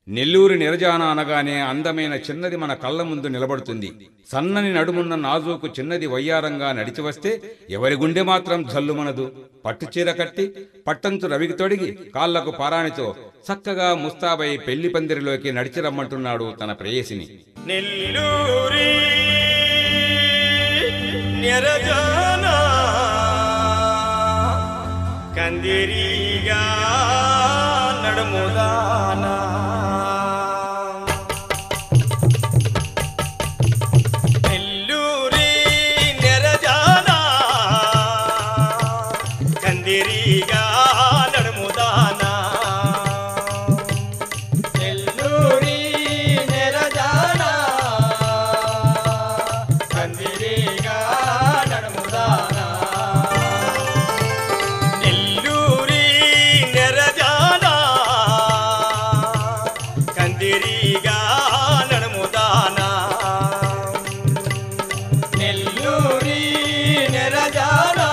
నెల్లూరి నిరజాన అనగానే అందమైన చిన్నది మన కళ్ళ ముందు నిలబడుతుంది సన్నని నడుమున్న నాజూకు చిన్నది వయ్యారంగా నడిచి వస్తే ఎవరి గుండె మాత్రం జల్లుమనదు పట్టుచీర కట్టి పట్టంచు రవికి తొడిగి కాళ్లకు పారాణితో చక్కగా ముస్తాబై పెళ్లి పందిరిలోకి నడిచి రమ్మంటున్నాడు తన ప్రేయసిని నెల్లూరి నిరజాన కందిరీగా నడుముదానా నెల్లూరి నిరజాన కందిరీగా నడుముదానా నెల్లూరి నెరజానా కందిరీగా నడుముదానా నెల్లూరి నెరజానా కందిరీగా నడుముదానా నెల్లూరి నెరజానా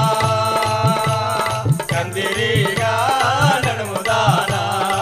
కందిరీగా నడుముదానా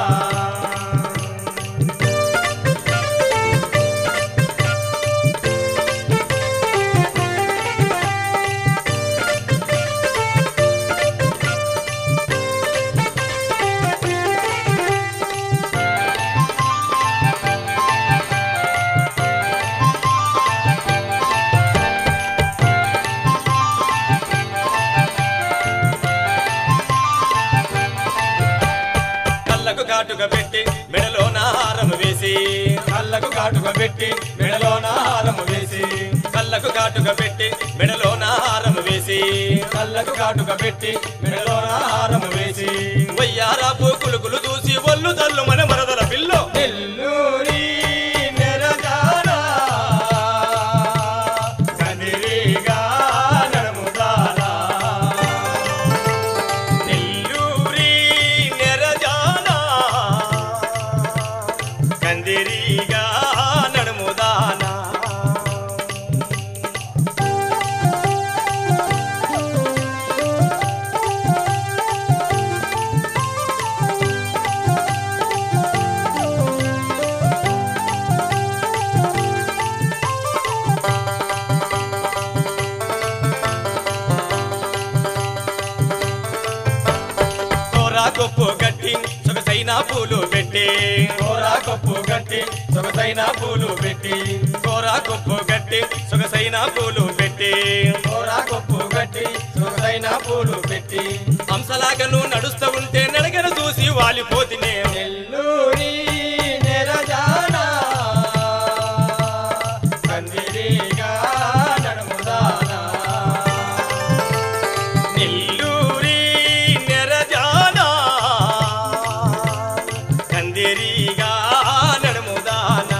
కళ్ళకు కాటుక పెట్టి మెడలో హారము వేసి కళ్ళకు కాటుక పెట్టి మెడలో హారము వేసి కళ్ళకు కాటుక పెట్టి మెడలో హారము వేసి కళ్ళకు కాటుక పెట్టి మెడలో హారము వేసి వయ్యారా పూకులుకులు చూసి ఒళ్ళు తల్లు మన మరదల పిల్లో నెల్లూరి నెరజానా కదిరిగా నడుముదానా నెల్లూరి నెరజానా కందిరీగా నడుముదానా కోరా కొప్పు గట్టి సొగసైన పూలు పెట్టి కోరా కొప్పు గట్టి సొగసైన పూలు పెట్టి కోరా కొప్పు గట్టి సొగసైన పూలు పెట్టి కోరా కొప్పు గట్టి సొగసైన పూలు పెట్టి హంసలాగను నడుస్తూ ఉంటే నడగను చూసి వాలిపోతినే నెల్లూరి నెరజానా కందిరీగా నడుముదానా నెల్లూరి నెరజానా కందిరీగా నడుముదానా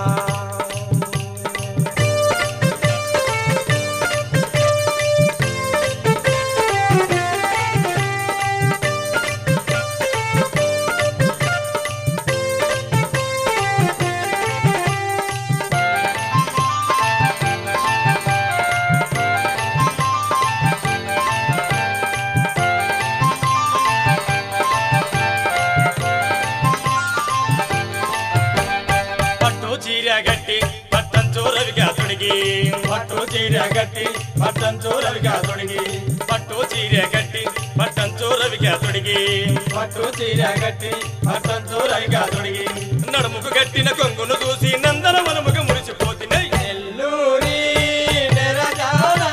పట్టు చీర గట్టి పట్టం చూరవిగా తొడిగి పట్టు చీర గట్టి పట్టం చూరవిగా తొడిగి పట్టు చీర గట్టి పట్టం చూరవిగా తొడిగి పట్టు చీర గట్టి పట్టం చూరవిగా తొడిగి నడుముకు గట్టిన కొంగును చూసి నందన మనముకు మురిసిపోతున్నాయి నెల్లూరి నెరజానా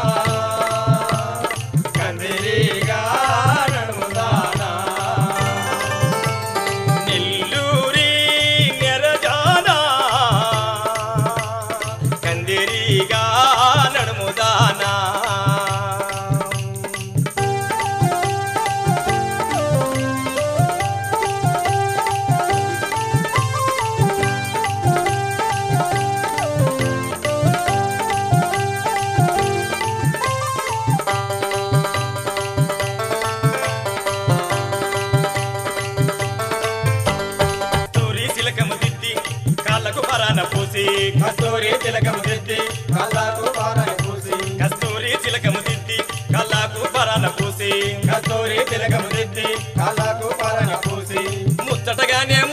కందిరీగా నడుముదానా నెల్లూరి నెరజానా కందిరీగా నడుముదానా కస్తూరి తిలకము దిద్ది కాళ్ళకు పరాన పూసి కస్తూరి తిలకము దిద్ది కాళ్ళకు పరాన పూసి కస్తూరి తిలకము దిద్ది కాళ్ళకు పరాన పూసి కస్తూరి తిలకము దిద్ది కాళ్ళకు పరాన పూసి ముచ్చటగానే